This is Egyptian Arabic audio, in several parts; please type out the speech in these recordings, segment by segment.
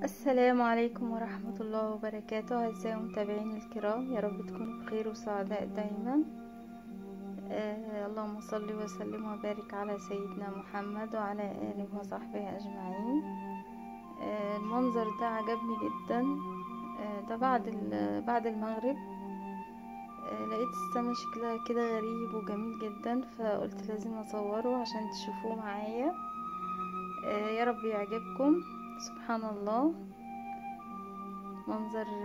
السلام عليكم ورحمة الله وبركاته أعزائي المتابعين الكرام يا رب تكونوا بخير وسعداء دايما آه اللهم صل وسلم وبارك على سيدنا محمد وعلى آله وصحبه أجمعين آه المنظر ده عجبني جدا آه ده بعد بعد المغرب آه لقيت السما شكلها كده غريب وجميل جدا فقلت لازم أصوره عشان تشوفوه معايا آه يا رب يعجبكم سبحان الله منظر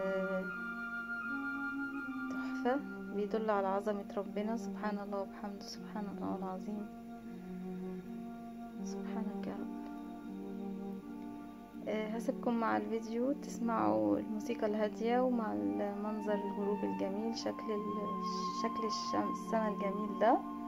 تحفة بيدل على عظمة ربنا سبحان الله وبحمده سبحان الله العظيم سبحانك يا رب هسيبكم مع الفيديو تسمعوا الموسيقى الهادية ومع المنظر الغروب الجميل شكل شكل السماء الجميل ده